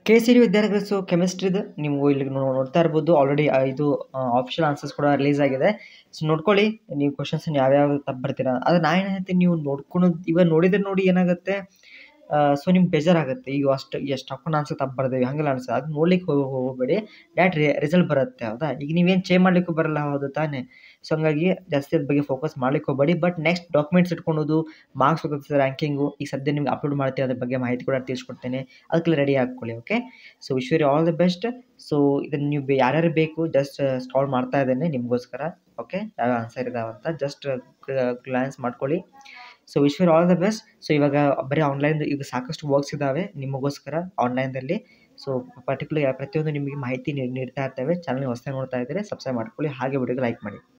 K C D ವಿದ್ಯಾರ್ಥಿಗಳು so ಕೆಮಿಸ್ಟ್ರಿದು ನೀವು ಇಲ್ಲಿ ನೋ- ನೋಡ್ತಾ ಇರ್ಬೋದು ಆಲ್ರೆಡಿ ಇದು ಆಫಿಷಿಯಲ್ ಆನ್ಸರ್ಸ್ ಕೂಡ ರಿಲೀಸ್ ಆಗಿದೆ ಸೊ ನೋಡ್ಕೊಳ್ಳಿ ನೀವು ಕ್ವಶನ್ಸ್ ಯಾವ್ಯಾವ ತಪ್ಪು ಬರ್ತೀರಾ ಆದರೆ ನಾ ಏನು ಹೇಳ್ತೀನಿ ನೀವು ನೋಡ್ಕೊಂಡು ಇವಾಗ ನೋಡಿದ್ರೆ ನೋಡಿ ಏನಾಗುತ್ತೆ ಸೊ ನಿಮ್ಗೆ ಬೇಜಾರಾಗುತ್ತೆ ಈಗ ಅಷ್ಟು ಎಷ್ಟು ಹಾಕೊಂಡು ಆನ್ಸರ್ ತಪ್ಪು ಬರ್ದೇವಿ ಹಂಗೆಲ್ಲ ಅನ್ಸುತ್ತೆ ಅದು ನೋಡ್ಲಿಕ್ಕೆ ಹೋಗಿ ಹೋಗಬೇಡಿ ಡೈರೆಕ್ಟ್ ರಿಸಲ್ಟ್ ಬರುತ್ತೆ ಹೌದಾ ಈಗ ನೀವೇನು ಚೇಂಜ್ ಮಾಡ್ಲಿಕ್ಕೂ ಬರಲ್ಲ ಹೌದು ತಾನೇ ಸೊ ಹಂಗಾಗಿ ಜಾಸ್ತಿ ಅದ್ರ ಬಗ್ಗೆ ಫೋಕಸ್ ಮಾಡ್ಲಿಕ್ಕೆ ಹೋಗಬೇಡಿ ಬಟ್ ನೆಕ್ಸ್ಟ್ ಡಾಕ್ಯುಮೆಂಟ್ಸ್ ಇಟ್ಕೊಳೋದು ಮಾರ್ಕ್ಸ್ ಹೋಗುತ್ತೆ ರ್ಯಾಂಕಿಂಗು ಈಗ ಸದ್ಯ ನಿಮ್ಗೆ ಅಪ್ಲೋಡ್ ಮಾಡ್ತೀವಿ ಅದ್ರ ಬಗ್ಗೆ ಮಾಹಿತಿ ಕೂಡ ತಿಳಿಸ್ಕೊಡ್ತೇನೆ ಅದಕ್ಕೆಲ್ಲ ರೆಡಿ ಹಾಕ್ಕೊಳ್ಳಿ okay so wish you all the best so ಇದನ್ನು ನೀವು ಬೆ- ಯಾರ್ಯಾರು ಬೇಕು ಜಸ್ಟ್ ಸ್ಟಾಲ್ ಮಾಡ್ತಾ ಇದ್ದೇನೆ ನಿಮಗೋಸ್ಕರ ಓಕೆ ಯಾವ ಆನ್ಸರ್ ಇದಾವಂತ ಜಸ್ಟ್ ಗ್ಲಾನ್ಸ್ ಮಾಡ್ಕೊಳ್ಳಿ so wish you all the best so ಇವಾಗ ಬರೀ ಆನ್ಲೈನ್ ಈಗ ಸಾಕಷ್ಟು ವರ್ಕ್ಸ್ ಇದ್ದಾವೆ ನಿಮಗೋಸ್ಕರ ಆನ್ಲೈನ್ದಲ್ಲಿ ಸೊ ಪರ್ಟಿಕ್ಯುಲರ್ ಪ್ರತಿಯೊಂದು ನಿಮಗೆ ಮಾಹಿತಿ ನೀಡ್- ನೀಡ್ತಾ ಇರ್ತೇವೆ ಚಾನಲ್ ಹೊಸದಾಗಿ ನೋಡ್ತಾ ಇದ್ದರೆ ಸಬ್ಸ್ಕ್ರೈಬ್ ಮಾಡ್ಕೊಳ್ಳಿ ಹಾಗೆ ವಿಡಿಯೋಗೆ ಲೈಕ್ ಮಾಡಿ